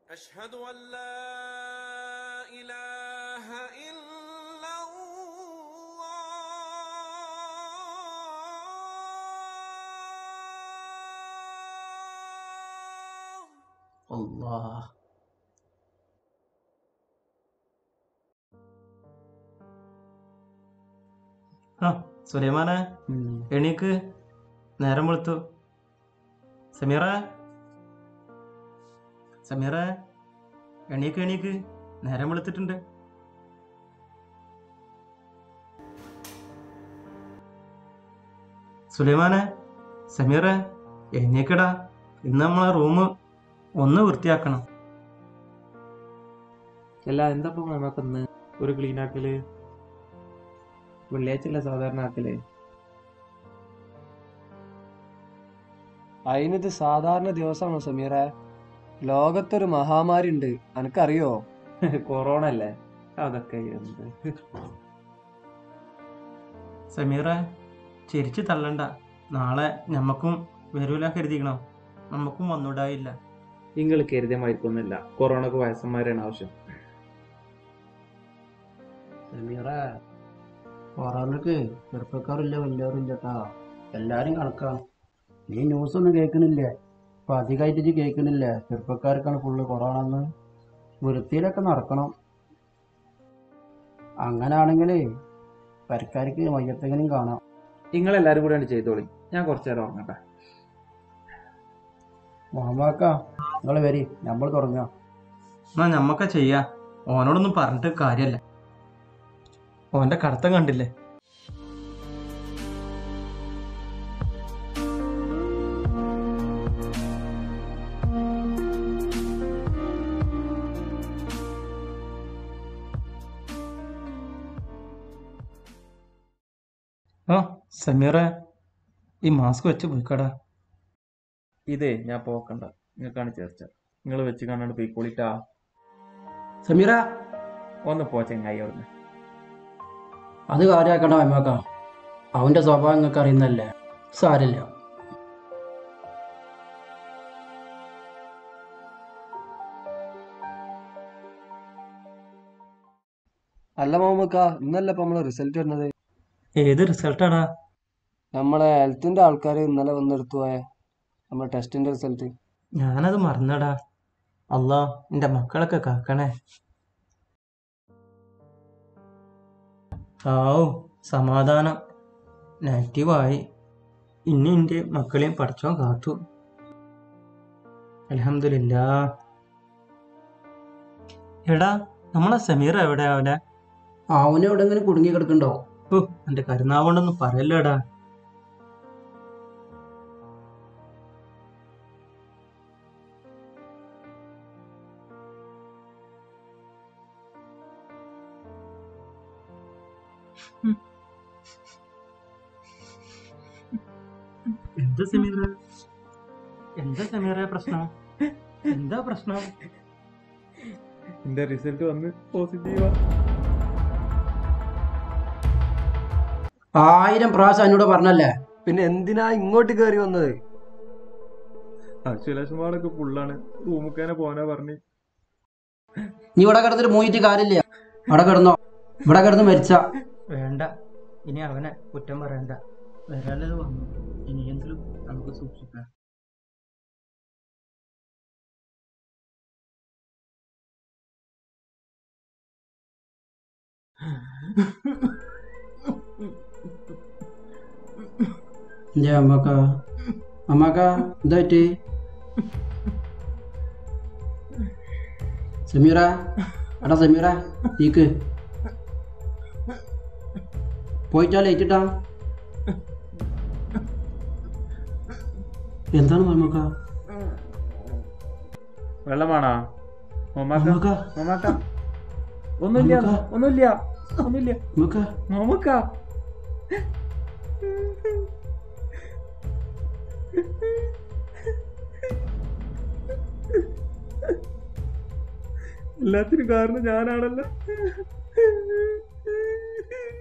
أشهد أن لا إله إلا الله അല്ലാ ആ സുലൈമാനെ എണീക്ക് നേരം വെളുത്തു സമീറ സമീറ എണീക്ക് എണീക്ക് നേരം വെളുത്തിട്ടുണ്ട് സുലൈമാനെ സമീറ എഴുന്നേക്കടാ ഇന്ന് നമ്മളെ റൂം ഒന്ന് വൃത്തിയാക്കണം അല്ല എന്താ ഇപ്പൊ നമുക്കൊന്ന് ഒരു ക്ലീൻ ആക്കല് വെള്ളിയാഴ്ച അല്ല സാധാരണ ആക്കല് അതിനിത് സാധാരണ ദിവസമാണോ സമീറെ ലോകത്തൊരു മഹാമാരി ഉണ്ട് അനക്കറിയോ കൊറോണ അല്ലേ അതൊക്കെ എന്ത് സമീറ ചിരിച്ചു തള്ളണ്ട നാളെ ഞമ്മക്കും വരൂല കരുതിക്കണോ നമുക്കും വന്നുകൂടായില്ല നിങ്ങൾ കരുതിയ മരിക്കൊന്നുമില്ല കൊറോണക്ക് വയസ്സന്മാരാണ് ആവശ്യം സമീറെ കൊറോണക്ക് ചെറുപ്പക്കാരില്ല വലിയവരില്ല കേട്ടാ എല്ലാരും കണക്കാണ് നീ ന്യൂസ് ഒന്നും കേൾക്കണില്ലേ ഇപ്പൊ അധികമായിട്ട് ഇജ്ജ് കേൾക്കണില്ലേ ചെറുപ്പക്കാർക്കാണ് ഫുള്ള് കൊറോണ എന്ന് വൃത്തിയിലൊക്കെ നടക്കണം അങ്ങനാണെങ്കിലേ പരക്കാർക്ക് മയ്യത്തെങ്കിലും കാണാം നിങ്ങൾ എല്ലാരും കൂടെ ചെയ്തോളി ഞാൻ കുറച്ചു നേരം ഉറങ്ങട്ടെ മുഹമ്മക്ക നിങ്ങൾ വരി നമ്മൾ തുടങ്ങാം എന്നാ ഞമ്മക്ക ചെയ്യാ ഓനോടൊന്നും പറഞ്ഞിട്ട് കാര്യല്ല ഓന്റെ കടത്തം കണ്ടില്ലേ ആ സമീറ ഈ മാസ്ക് വെച്ച് പോയിക്കടാ ഇതേ ഞാൻ പോക്കണ്ട നിങ്ങൾക്കാണ് ചേർച്ച നിങ്ങൾ വെച്ച് കാണാണ്ട് പോയിക്കോളിട്ടാ സമീറ ഒന്ന് പോ ചെങ്ങായി അവിടുന്ന് അത് കാര്യമാക്കണ്ട മമ്മക്ക അവന്റെ സ്വഭാവം നിങ്ങൾക്ക് അറിയുന്നല്ലേ സാരില്ല അല്ല മോമക്ക ഇന്നല്ല ഇപ്പൊ നമ്മളെ റിസൾട്ട് വരുന്നത് ഏത് റിസൾട്ടാടാ നമ്മളെ ഹെൽത്തിന്റെ ആൾക്കാർ ഇന്നലെ വന്നെടുത്തു പോയ നമ്മളെ ടെസ്റ്റിന്റെ റിസൾട്ട് ഞാനത് മറന്നടാ അല്ലാ എൻ്റെ മക്കളൊക്കെ കാക്കണേ ആവു സമാധാനം നെഗറ്റീവായി ഇനി എൻ്റെ മക്കളെയും പഠിച്ചോ കാത്തു അലഹമില്ല എടാ നമ്മളെ സമീർ എവിടെ അവിടെ അവന് എവിടെങ്കിലും കുടുങ്ങി കിടക്കണ്ടോ ഓ എൻ്റെ കരുനാവുകൊണ്ടൊന്നും പറയല്ലടാ എന്താ സമീറ എന്താ സമീറ പ്രശ്നം എന്താ പ്രശ്നം എന്റെ റിസൾട്ട് വന്ന് പോസിറ്റീവാ ആയിരം പ്രാവശ്യം എന്നോട് പറഞ്ഞല്ലേ പിന്നെ എന്തിനാ ഇങ്ങോട്ട് കയറി വന്നത് അശ്വലക്ഷ്മാളൊക്കെ ഫുള്ളാണ് റൂമുക്കാനെ പോനാ പറഞ്ഞു നീ ഇവിടെ കിടന്നിട്ട് മൂയിട്ട് കാര്യമില്ല അവിടെ കിടന്നോ ഇവിടെ കിടന്ന് മരിച്ച വേണ്ട ഇനി അവനെ കുറ്റം പറയണ്ട വരാലത് വന്നു ഇനിയെങ്കിലും നമുക്ക് സൂക്ഷിക്കാം എന്റെ അമ്മക്ക അമ്മക്ക എന്താ പറ്റി സമീറ എടാ സമീറ നീക്ക് പോയിട്ടാ ലേറ്റിട്ടാ എന്താണ് മമ്മക്ക വെള്ളമാണോ മൊമാക്ക മമ്മക്ക മൊമാക്ക ഒന്നുമില്ല മമ്മൂക്ക. ഒന്നുമില്ല ഒന്നുമില്ല മമ്മക്ക മൊമക്ക എല്ലാത്തിനും കാരണം ഞാനാണല്ലോ